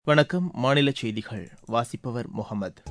வணக்கம் மாநில செய்திகள் வாசிப்பவர் முகமது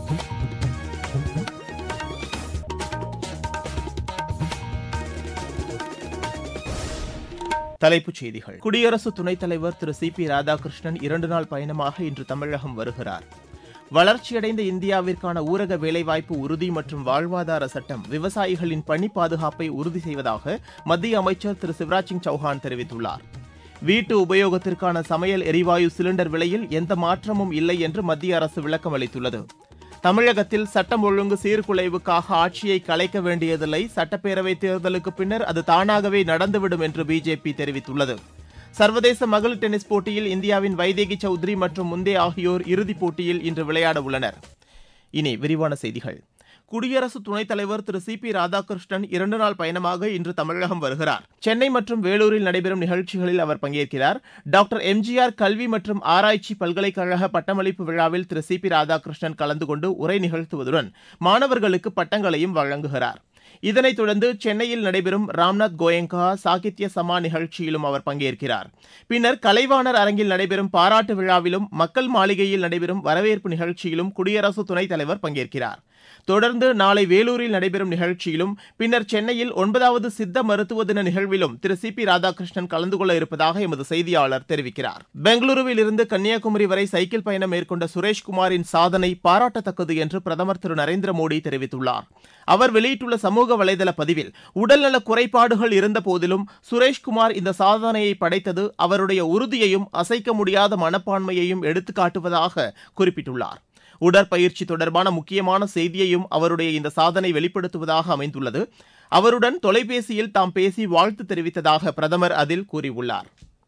தலைப்புச் செய்திகள் குடியரசு துணைத் தலைவர் திரு சி பி ராதாகிருஷ்ணன் இரண்டு நாள் பயணமாக இன்று தமிழகம் வருகிறார் வளர்ச்சியடைந்த இந்தியாவிற்கான ஊரக வேலைவாய்ப்பு உறுதி மற்றும் வாழ்வாதார சட்டம் விவசாயிகளின் பணி பாதுகாப்பை உறுதி செய்வதாக மத்திய அமைச்சர் திரு சிவராஜ் சிங் சௌஹான் தெரிவித்துள்ளார் வீட்டு உபயோகத்திற்கான சமையல் எரிவாயு சிலிண்டர் விலையில் எந்த மாற்றமும் இல்லை என்று மத்திய அரசு விளக்கம் அளித்துள்ளது தமிழகத்தில் சட்டம் ஒழுங்கு சீர்குலைவுக்காக ஆட்சியை கலைக்க வேண்டியதில்லை சட்டப்பேரவைத் தேர்தலுக்கு பின்னர் அது தானாகவே நடந்துவிடும் என்று பிஜேபி தெரிவித்துள்ளது சர்வதேச மகளிர் டென்னிஸ் போட்டியில் இந்தியாவின் வைதேகி சௌத்ரி மற்றும் முந்தே ஆகியோர் இறுதிப் போட்டியில் இன்று விளையாட உள்ளனர் இனி விரிவான செய்திகள் குடியரசு துணைத் தலைவர் திரு சி பி ராதாகிருஷ்ணன் இரண்டு நாள் பயணமாக இன்று தமிழகம் வருகிறார் சென்னை மற்றும் வேலூரில் நடைபெறும் நிகழ்ச்சிகளில் அவர் பங்கேற்கிறார் டாக்டர் எம்ஜிஆர் கல்வி மற்றும் ஆராய்ச்சி பல்கலைக்கழக பட்டமளிப்பு விழாவில் திரு சி பி ராதாகிருஷ்ணன் கலந்து கொண்டு உரை நிகழ்த்துவதுடன் மாணவர்களுக்கு பட்டங்களையும் வழங்குகிறார் இதனைத் தொடர்ந்து சென்னையில் நடைபெறும் ராம்நாத் கோயங்கா சாகித்ய சமா நிகழ்ச்சியிலும் அவர் பங்கேற்கிறார் பின்னர் கலைவாணர் அரங்கில் நடைபெறும் பாராட்டு விழாவிலும் மக்கள் மாளிகையில் நடைபெறும் வரவேற்பு நிகழ்ச்சியிலும் குடியரசு துணைத் தலைவர் பங்கேற்கிறார் தொடர்ந்து நாளை வேலூரில் நடைபெறும் நிகழ்ச்சியிலும் பின்னர் சென்னையில் ஒன்பதாவது சித்த மருத்துவ தின நிகழ்விலும் திரு சி பி ராதாகிருஷ்ணன் கலந்து கொள்ள இருப்பதாக எமது செய்தியாளர் தெரிவிக்கிறார் பெங்களூருவில் இருந்து கன்னியாகுமரி வரை சைக்கிள் பயணம் மேற்கொண்ட சுரேஷ்குமாரின் சாதனை பாராட்டத்தக்கது என்று பிரதமர் திரு நரேந்திர மோடி தெரிவித்துள்ளார் அவர் வெளியிட்டுள்ள சமூக வலைதள பதிவில் உடல்நல குறைபாடுகள் இருந்த போதிலும் சுரேஷ்குமார் இந்த சாதனையை படைத்தது அவருடைய உறுதியையும் அசைக்க முடியாத மனப்பான்மையையும் எடுத்துக்காட்டுவதாக குறிப்பிட்டுள்ளார் உடற்பயிற்சி தொடர்பான முக்கியமான செய்தியையும் அவருடைய இந்த சாதனை வெளிப்படுத்துவதாக அமைந்துள்ளது அவருடன் தொலைபேசியில் தாம் பேசி வாழ்த்து தெரிவித்ததாக பிரதமர் அதில் கூறியுள்ளார்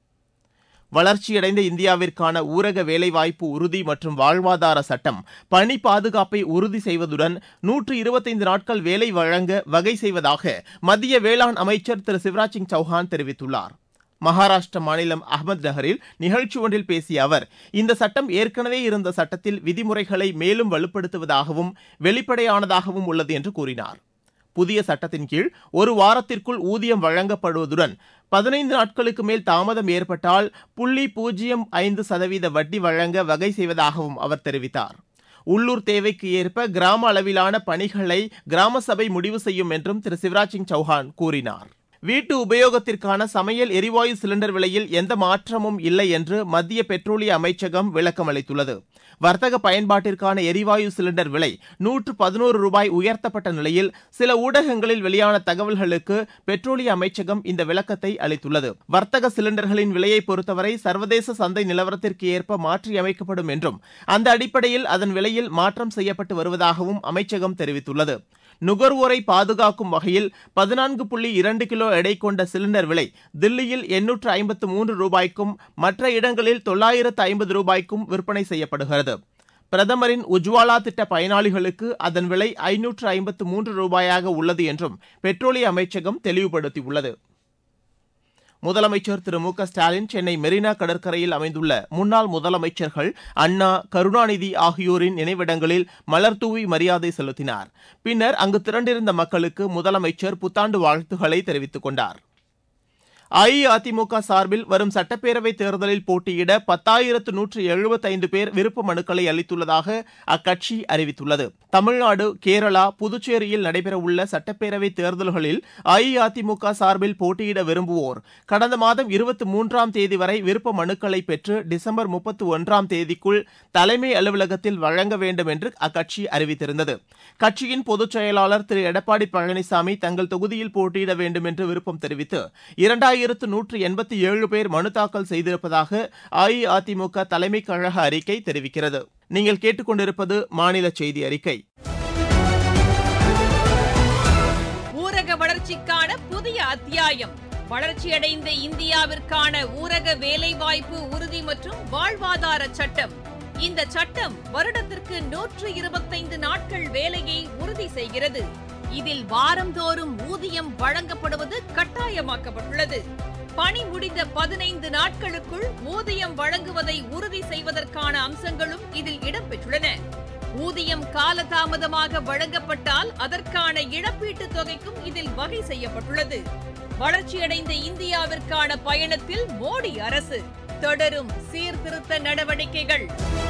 வளர்ச்சியடைந்த இந்தியாவிற்கான ஊரக வேலைவாய்ப்பு உறுதி மற்றும் வாழ்வாதார சட்டம் பணி பாதுகாப்பை உறுதி செய்வதுடன் நூற்று இருபத்தைந்து நாட்கள் வேலை வழங்க வகை செய்வதாக மத்திய வேளாண் அமைச்சர் திரு சிவராஜ் சிங் சௌஹான் தெரிவித்துள்ளார் மகாராஷ்டிர மாநிலம் அகமது நகரில் நிகழ்ச்சி ஒன்றில் பேசிய அவர் இந்த சட்டம் ஏற்கனவே இருந்த சட்டத்தில் விதிமுறைகளை மேலும் வலுப்படுத்துவதாகவும் வெளிப்படையானதாகவும் உள்ளது என்று கூறினார் புதிய சட்டத்தின் கீழ் ஒரு வாரத்திற்குள் ஊதியம் வழங்கப்படுவதுடன் பதினைந்து நாட்களுக்கு மேல் தாமதம் ஏற்பட்டால் புள்ளி பூஜ்ஜியம் ஐந்து சதவீத வட்டி வழங்க வகை செய்வதாகவும் அவர் தெரிவித்தார் உள்ளூர் தேவைக்கு ஏற்ப கிராம அளவிலான பணிகளை கிராம சபை முடிவு செய்யும் என்றும் திரு சிவராஜ் சிங் சௌஹான் கூறினார் வீட்டு உபயோகத்திற்கான சமையல் எரிவாயு சிலிண்டர் விலையில் எந்த மாற்றமும் இல்லை என்று மத்திய பெட்ரோலிய அமைச்சகம் விளக்கம் அளித்துள்ளது வர்த்தக பயன்பாட்டிற்கான எரிவாயு சிலிண்டர் விலை நூற்று பதினோரு ரூபாய் உயர்த்தப்பட்ட நிலையில் சில ஊடகங்களில் வெளியான தகவல்களுக்கு பெட்ரோலிய அமைச்சகம் இந்த விளக்கத்தை அளித்துள்ளது வர்த்தக சிலிண்டர்களின் விலையை பொறுத்தவரை சர்வதேச சந்தை நிலவரத்திற்கு ஏற்ப மாற்றியமைக்கப்படும் என்றும் அந்த அடிப்படையில் அதன் விலையில் மாற்றம் செய்யப்பட்டு வருவதாகவும் அமைச்சகம் தெரிவித்துள்ளது நுகர்வோரை பாதுகாக்கும் வகையில் பதினான்கு புள்ளி இரண்டு கிலோ எடை கொண்ட சிலிண்டர் விலை தில்லியில் எண்ணூற்று ஐம்பத்து மூன்று ரூபாய்க்கும் மற்ற இடங்களில் தொள்ளாயிரத்து ஐம்பது ரூபாய்க்கும் விற்பனை செய்யப்படுகிறது பிரதமரின் உஜ்வாலா திட்ட பயனாளிகளுக்கு அதன் விலை ஐநூற்று ஐம்பத்து மூன்று ரூபாயாக உள்ளது என்றும் பெட்ரோலிய அமைச்சகம் தெளிவுபடுத்தியுள்ளது முதலமைச்சர் திரு மு க ஸ்டாலின் சென்னை மெரினா கடற்கரையில் அமைந்துள்ள முன்னாள் முதலமைச்சர்கள் அண்ணா கருணாநிதி ஆகியோரின் நினைவிடங்களில் மலர்தூவி மரியாதை செலுத்தினார் பின்னர் அங்கு திரண்டிருந்த மக்களுக்கு முதலமைச்சர் புத்தாண்டு வாழ்த்துக்களை தெரிவித்துக் கொண்டார் அஇஅதிமுக சார்பில் வரும் சட்டப்பேரவைத் தேர்தலில் போட்டியிட பத்தாயிரத்து நூற்று எழுபத்தைந்து பேர் விருப்ப மனுக்களை அளித்துள்ளதாக அக்கட்சி அறிவித்துள்ளது தமிழ்நாடு கேரளா புதுச்சேரியில் நடைபெறவுள்ள சட்டப்பேரவைத் தேர்தல்களில் அஇஅதிமுக சார்பில் போட்டியிட விரும்புவோர் கடந்த மாதம் இருபத்தி மூன்றாம் தேதி வரை விருப்ப மனுக்களை பெற்று டிசம்பர் முப்பத்தி ஒன்றாம் தேதிக்குள் தலைமை அலுவலகத்தில் வழங்க வேண்டும் என்று அக்கட்சி அறிவித்திருந்தது கட்சியின் பொதுச் செயலாளர் திரு எடப்பாடி பழனிசாமி தங்கள் தொகுதியில் போட்டியிட வேண்டும் என்று விருப்பம் தெரிவித்து இரண்டாயிரம் ஆயிரத்து நூற்று எண்பத்தி ஏழு பேர் மனு தாக்கல் செய்திருப்பதாக அஇஅதிமுக தலைமை கழக அறிக்கை தெரிவிக்கிறது நீங்கள் கேட்டுக்கொண்டிருப்பது மாநில செய்தி அறிக்கை ஊரக வளர்ச்சிக்கான புதிய அத்தியாயம் வளர்ச்சியடைந்த இந்தியாவிற்கான ஊரக வேலைவாய்ப்பு உறுதி மற்றும் வாழ்வாதார சட்டம் இந்த சட்டம் வருடத்திற்கு நூற்று இருபத்தைந்து நாட்கள் வேலையை உறுதி செய்கிறது இதில் வாரந்தோறும் ஊதியம் வழங்கப்படுவது கட்டாயமாக்கப்பட்டுள்ளது பணி முடிந்த பதினைந்து நாட்களுக்குள் ஊதியம் வழங்குவதை உறுதி செய்வதற்கான அம்சங்களும் இதில் இடம்பெற்றுள்ளன ஊதியம் காலதாமதமாக வழங்கப்பட்டால் அதற்கான இழப்பீட்டுத் தொகைக்கும் இதில் வகை செய்யப்பட்டுள்ளது வளர்ச்சியடைந்த இந்தியாவிற்கான பயணத்தில் மோடி அரசு தொடரும் சீர்திருத்த நடவடிக்கைகள்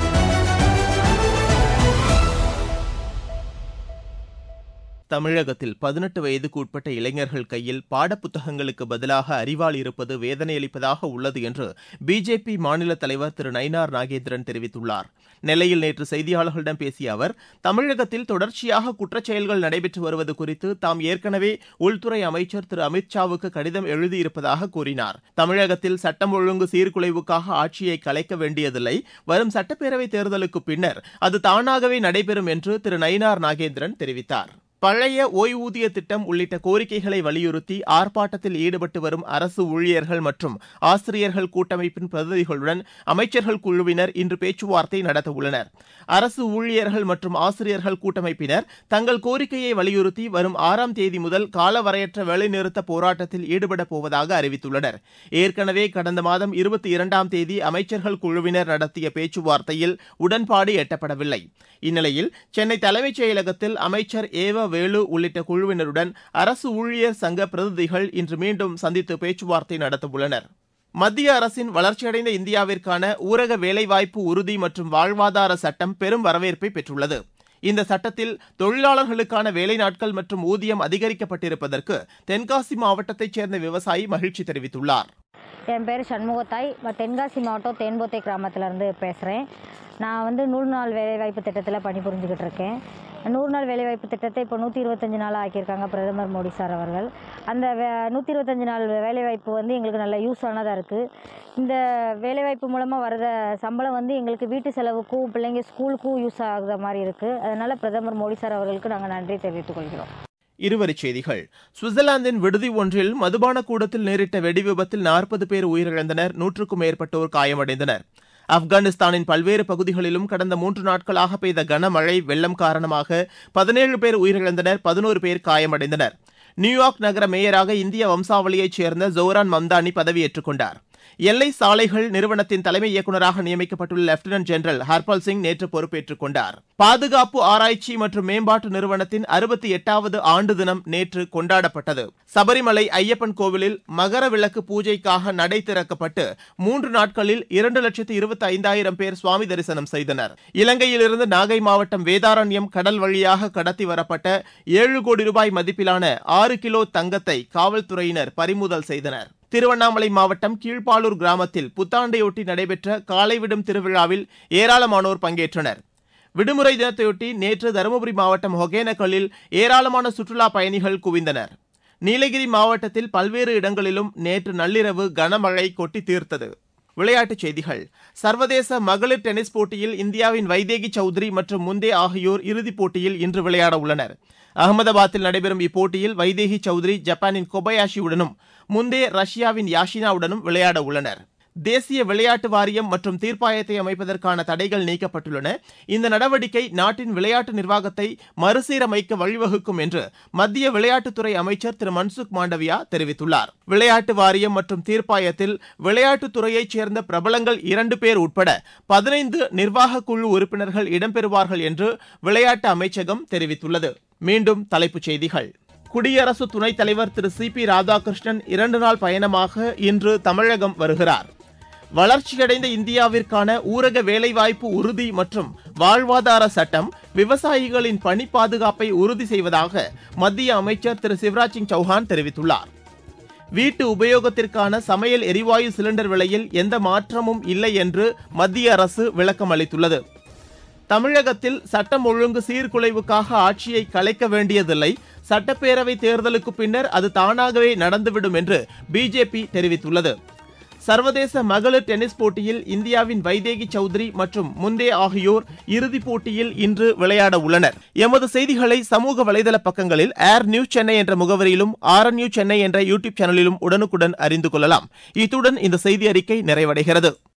தமிழகத்தில் பதினெட்டு வயதுக்கு உட்பட்ட இளைஞர்கள் கையில் பாடப்புத்தகங்களுக்கு பதிலாக அறிவாள் இருப்பது வேதனையளிப்பதாக உள்ளது என்று பிஜேபி மாநில தலைவர் திரு நயினார் நாகேந்திரன் தெரிவித்துள்ளார் நெல்லையில் நேற்று செய்தியாளர்களிடம் பேசிய அவர் தமிழகத்தில் தொடர்ச்சியாக குற்றச்செயல்கள் நடைபெற்று வருவது குறித்து தாம் ஏற்கனவே உள்துறை அமைச்சர் திரு அமித் ஷாவுக்கு கடிதம் எழுதியிருப்பதாக கூறினார் தமிழகத்தில் சட்டம் ஒழுங்கு சீர்குலைவுக்காக ஆட்சியை கலைக்க வேண்டியதில்லை வரும் சட்டப்பேரவைத் தேர்தலுக்கு பின்னர் அது தானாகவே நடைபெறும் என்று திரு நயினார் நாகேந்திரன் தெரிவித்தார் பழைய ஓய்வூதிய திட்டம் உள்ளிட்ட கோரிக்கைகளை வலியுறுத்தி ஆர்ப்பாட்டத்தில் ஈடுபட்டு வரும் அரசு ஊழியர்கள் மற்றும் ஆசிரியர்கள் கூட்டமைப்பின் பிரதிநிதிகளுடன் அமைச்சர்கள் குழுவினர் இன்று பேச்சுவார்த்தை நடத்தவுள்ளனர் அரசு ஊழியர்கள் மற்றும் ஆசிரியர்கள் கூட்டமைப்பினர் தங்கள் கோரிக்கையை வலியுறுத்தி வரும் ஆறாம் தேதி முதல் காலவரையற்ற வேலைநிறுத்த போராட்டத்தில் ஈடுபடப் போவதாக அறிவித்துள்ளனர் ஏற்கனவே கடந்த மாதம் இருபத்தி இரண்டாம் தேதி அமைச்சர்கள் குழுவினர் நடத்திய பேச்சுவார்த்தையில் உடன்பாடு எட்டப்படவில்லை இந்நிலையில் சென்னை தலைமைச் செயலகத்தில் அமைச்சர் ஏவ வேலு உள்ளிட்ட குழுவினருடன் அரசு ஊழியர் சங்க பிரதிநிதிகள் இன்று மீண்டும் சந்தித்து பேச்சுவார்த்தை நடத்தவுள்ளனர் மத்திய அரசின் வளர்ச்சியடைந்த இந்தியாவிற்கான ஊரக வேலைவாய்ப்பு உறுதி மற்றும் வாழ்வாதார சட்டம் பெரும் வரவேற்பை பெற்றுள்ளது இந்த சட்டத்தில் தொழிலாளர்களுக்கான வேலை நாட்கள் மற்றும் ஊதியம் அதிகரிக்கப்பட்டிருப்பதற்கு தென்காசி மாவட்டத்தைச் சேர்ந்த விவசாயி மகிழ்ச்சி தெரிவித்துள்ளார் என் பேர் சண்முகத்தாய் நான் தென்காசி மாவட்டம் தேன்போத்தை கிராமத்திலேருந்து பேசுகிறேன் நான் வந்து நூறு நாள் வேலைவாய்ப்பு திட்டத்தில் பணிபுரிஞ்சுக்கிட்டு இருக்கேன் நூறு நாள் வேலைவாய்ப்பு திட்டத்தை இப்போ நூற்றி இருபத்தஞ்சி நாள் ஆக்கியிருக்காங்க பிரதமர் மோடி சார் அவர்கள் அந்த வே நூற்றி இருபத்தஞ்சி நாள் வேலைவாய்ப்பு வந்து எங்களுக்கு நல்ல யூஸ் ஆனதாக இருக்குது இந்த வேலைவாய்ப்பு மூலமாக வர்ற சம்பளம் வந்து எங்களுக்கு வீட்டு செலவுக்கும் பிள்ளைங்க ஸ்கூலுக்கும் யூஸ் ஆகுற மாதிரி இருக்குது அதனால் பிரதமர் மோடி சார் அவர்களுக்கு நாங்கள் நன்றி தெரிவித்துக் கொள்கிறோம் இருவரிச் செய்திகள் சுவிட்சர்லாந்தின் விடுதி ஒன்றில் மதுபான கூடத்தில் நேரிட்ட வெடி விபத்தில் நாற்பது பேர் உயிரிழந்தனர் நூற்றுக்கும் மேற்பட்டோர் காயமடைந்தனர் ஆப்கானிஸ்தானின் பல்வேறு பகுதிகளிலும் கடந்த மூன்று நாட்களாக பெய்த கனமழை வெள்ளம் காரணமாக பதினேழு பேர் உயிரிழந்தனர் பதினோரு பேர் காயமடைந்தனர் நியூயார்க் நகர மேயராக இந்திய வம்சாவளியைச் சேர்ந்த ஜோரான் மம்தானி பதவியேற்றுக் கொண்டார் எல்லை சாலைகள் நிறுவனத்தின் தலைமை இயக்குநராக நியமிக்கப்பட்டுள்ள லெப்டினன்ட் ஜெனரல் ஹர்பால் சிங் நேற்று பொறுப்பேற்றுக் கொண்டார் பாதுகாப்பு ஆராய்ச்சி மற்றும் மேம்பாட்டு நிறுவனத்தின் அறுபத்தி எட்டாவது ஆண்டு தினம் நேற்று கொண்டாடப்பட்டது சபரிமலை ஐயப்பன் கோவிலில் மகர விளக்கு பூஜைக்காக நடை திறக்கப்பட்டு மூன்று நாட்களில் இரண்டு லட்சத்து இருபத்தி ஐந்தாயிரம் பேர் சுவாமி தரிசனம் செய்தனர் இலங்கையிலிருந்து நாகை மாவட்டம் வேதாரண்யம் கடல் வழியாக கடத்தி வரப்பட்ட ஏழு கோடி ரூபாய் மதிப்பிலான ஆறு கிலோ தங்கத்தை காவல்துறையினர் பறிமுதல் செய்தனர் திருவண்ணாமலை மாவட்டம் கீழ்ப்பாலூர் கிராமத்தில் புத்தாண்டையொட்டி நடைபெற்ற காலைவிடும் திருவிழாவில் ஏராளமானோர் பங்கேற்றனர் விடுமுறை தினத்தையொட்டி நேற்று தருமபுரி மாவட்டம் ஒகேனக்கல்லில் ஏராளமான சுற்றுலா பயணிகள் குவிந்தனர் நீலகிரி மாவட்டத்தில் பல்வேறு இடங்களிலும் நேற்று நள்ளிரவு கனமழை கொட்டி தீர்த்தது விளையாட்டுச் செய்திகள் சர்வதேச மகளிர் டென்னிஸ் போட்டியில் இந்தியாவின் வைதேகி சௌத்ரி மற்றும் முந்தே ஆகியோர் இறுதிப் போட்டியில் இன்று விளையாட உள்ளனர் அகமதாபாத்தில் நடைபெறும் இப்போட்டியில் வைதேகி சௌத்ரி ஜப்பானின் கொபயாஷியுடனும் முந்தே ரஷ்யாவின் யாஷினாவுடனும் விளையாட உள்ளனர் தேசிய விளையாட்டு வாரியம் மற்றும் தீர்ப்பாயத்தை அமைப்பதற்கான தடைகள் நீக்கப்பட்டுள்ளன இந்த நடவடிக்கை நாட்டின் விளையாட்டு நிர்வாகத்தை மறுசீரமைக்க வழிவகுக்கும் என்று மத்திய விளையாட்டுத்துறை அமைச்சர் திரு மன்சுக் மாண்டவியா தெரிவித்துள்ளார் விளையாட்டு வாரியம் மற்றும் தீர்ப்பாயத்தில் விளையாட்டுத்துறையைச் சேர்ந்த பிரபலங்கள் இரண்டு பேர் உட்பட பதினைந்து நிர்வாக குழு உறுப்பினர்கள் இடம்பெறுவார்கள் என்று விளையாட்டு அமைச்சகம் தெரிவித்துள்ளது மீண்டும் தலைப்புச் செய்திகள் குடியரசு துணைத் தலைவர் திரு சி பி ராதாகிருஷ்ணன் இரண்டு நாள் பயணமாக இன்று தமிழகம் வருகிறார் வளர்ச்சியடைந்த இந்தியாவிற்கான ஊரக வேலைவாய்ப்பு உறுதி மற்றும் வாழ்வாதார சட்டம் விவசாயிகளின் பணி பாதுகாப்பை உறுதி செய்வதாக மத்திய அமைச்சர் திரு சிவராஜ் சிங் சௌஹான் தெரிவித்துள்ளார் வீட்டு உபயோகத்திற்கான சமையல் எரிவாயு சிலிண்டர் விலையில் எந்த மாற்றமும் இல்லை என்று மத்திய அரசு விளக்கம் அளித்துள்ளது தமிழகத்தில் சட்டம் ஒழுங்கு சீர்குலைவுக்காக ஆட்சியை கலைக்க வேண்டியதில்லை சட்டப்பேரவை தேர்தலுக்கு பின்னர் அது தானாகவே நடந்துவிடும் என்று பிஜேபி தெரிவித்துள்ளது சர்வதேச மகளிர் டென்னிஸ் போட்டியில் இந்தியாவின் வைதேகி சௌத்ரி மற்றும் முந்தே ஆகியோர் இறுதிப் போட்டியில் இன்று விளையாட உள்ளனர் எமது செய்திகளை சமூக வலைதள பக்கங்களில் ஏர் நியூஸ் சென்னை என்ற முகவரியிலும் ஆர் நியூஸ் சென்னை என்ற யூடியூப் சேனலிலும் உடனுக்குடன் அறிந்து கொள்ளலாம் இத்துடன் இந்த செய்தி அறிக்கை நிறைவடைகிறது